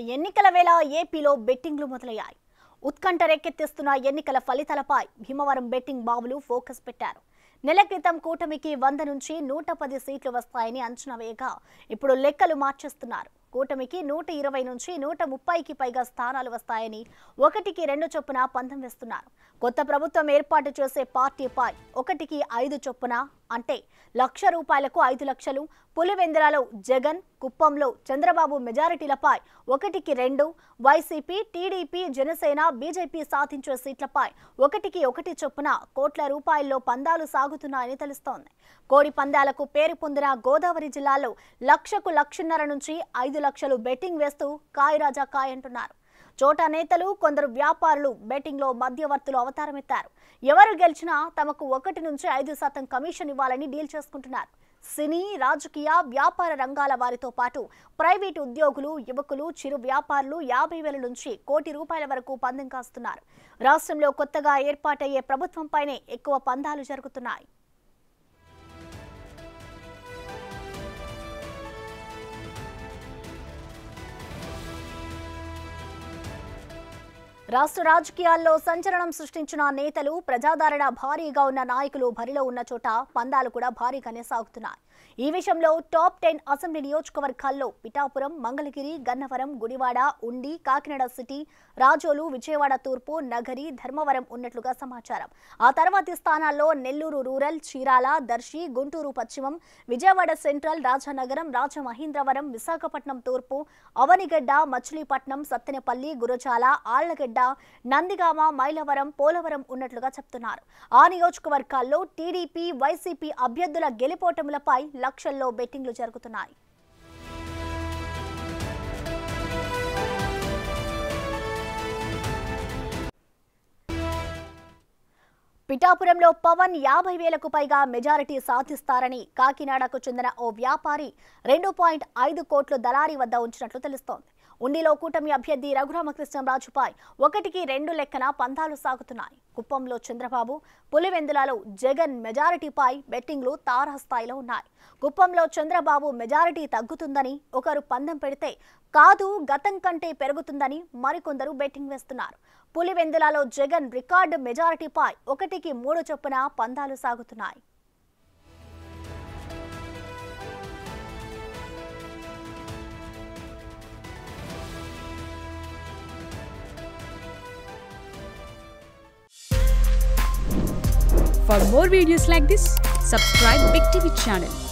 ఎన్నికల వేళ ఏపీలో బెట్టింగ్లు మొదలయ్యాయి ఉత్కంఠ రేకెత్తిస్తున్న ఎన్నికల ఫలితాలపై భీమవరం బెట్టింగ్ బాబులు ఫోకస్ పెట్టారు నెల క్రితం కూటమికి వంద నుంచి నూట పది సీట్లు వస్తాయని అంచనా వేయగా ఇప్పుడు లెక్కలు మార్చేస్తున్నారు కూటమికి నూట ఇరవై నుంచి నూట ముప్పైకి పైగా స్థానాలు వస్తాయని ఒకటికి రెండు చొప్పున పందెం వేస్తున్నారు కొత్త ప్రభుత్వం ఏర్పాటు చేసే పార్టీపై ఒకటికి ఐదు చొప్పున అంటే లక్ష రూపాయలకు ఐదు లక్షలు పులివెందులలో జగన్ కుప్పంలో చంద్రబాబు మెజారిటీలపై ఒకటికి రెండు వైసీపీ టీడీపీ జనసేన బీజేపీ సాధించే సీట్లపై ఒకటికి ఒకటి చొప్పున కోట్ల రూపాయల్లో పందాలు సాగుతున్నాయని తెలుస్తోంది కోడి పందాలకు పేరు పొందిన గోదావరి జిల్లాలో లక్షకు లక్షన్నర నుంచి ఐదు లక్షలు బెట్టింగ్ వేస్తూ కాయరాజా కాయ్ అంటున్నారు చోటా నేతలు కొందరు వ్యాపారులు బెట్టింగ్లో మధ్యవర్తులు అవతారమెత్తారు ఎవరు గెలిచినా తమకు ఒకటి నుంచి ఐదు శాతం కమిషన్ ఇవ్వాలని డీల్ చేసుకుంటున్నారు సినీ రాజకీయ వ్యాపార రంగాల వారితో పాటు ప్రైవేటు ఉద్యోగులు యువకులు చిరు వ్యాపారులు యాభై వేల నుంచి కోటి రూపాయల వరకు పందెం కాస్తున్నారు రాష్ట్రంలో కొత్తగా ఏర్పాటయ్యే ప్రభుత్వంపైనే ఎక్కువ పందాలు జరుగుతున్నాయి రాష్ట్ర రాజకీయాల్లో సంచలనం సృష్టించిన నేతలు ప్రజాదరణ భారీగా ఉన్న నాయకులు బరిలో ఉన్న చోట పందాలు కూడా భారీగానే సాగుతున్నాయి ఈ విషయంలో టాప్ టెన్ అసెంబ్లీ నియోజకవర్గాల్లో పిఠాపురం మంగళగిరి గన్నవరం గుడివాడ ఉండి కాకినాడ సిటీ రాజోలు విజయవాడ తూర్పు నగరి ధర్మవరం ఉన్నట్లుగా సమాచారం ఆ తర్వాతి స్థానాల్లో నెల్లూరు రూరల్ చీరాల దర్శి గుంటూరు పశ్చిమం విజయవాడ సెంట్రల్ రాజానగరం రాజమహేంద్రవరం విశాఖపట్నం తూర్పు అవనిగడ్డ మచిలీపట్నం సత్తెనపల్లి గురజాల ఆళ్లగడ్డ నందిగామ మైలవరం పోలవరం ఉన్నట్లుగా చెప్తున్నారు ఆ నియోజకవర్గాల్లో టీడీపీ వైసీపీ అభ్యర్థుల గెలిపోటములపై లక్షల్లో బెట్టింగ్లు జరుగుతున్నాయి పిఠాపురంలో పవన్ యాభై వేలకు పైగా మెజారిటీ సాధిస్తారని కాకినాడకు చెందిన ఓ వ్యాపారి రెండు పాయింట్ ఐదు కోట్లు దళారీ వద్ద ఉంచినట్లు తెలుస్తోంది ఉండిలో కూటమి అభ్యర్థి రఘురామకృష్ణరాజుపై ఒకటికి రెండు లెక్కన పందాలు సాగుతున్నాయి కుప్పంలో చంద్రబాబు పులివెందులలో జగన్ మెజారిటీపై బెట్టింగ్లు తారాస్థాయిలో ఉన్నాయి కుప్పంలో చంద్రబాబు మెజారిటీ తగ్గుతుందని ఒకరు పందెం పెడితే కాదు గతం కంటే పెరుగుతుందని మరికొందరు బెట్టింగ్ వేస్తున్నారు పులివెందులలో జగన్ రికార్డు మెజారిటీపై ఒకటికి మూడు చొప్పున పందాలు సాగుతున్నాయి For more videos like this, subscribe Big TV channel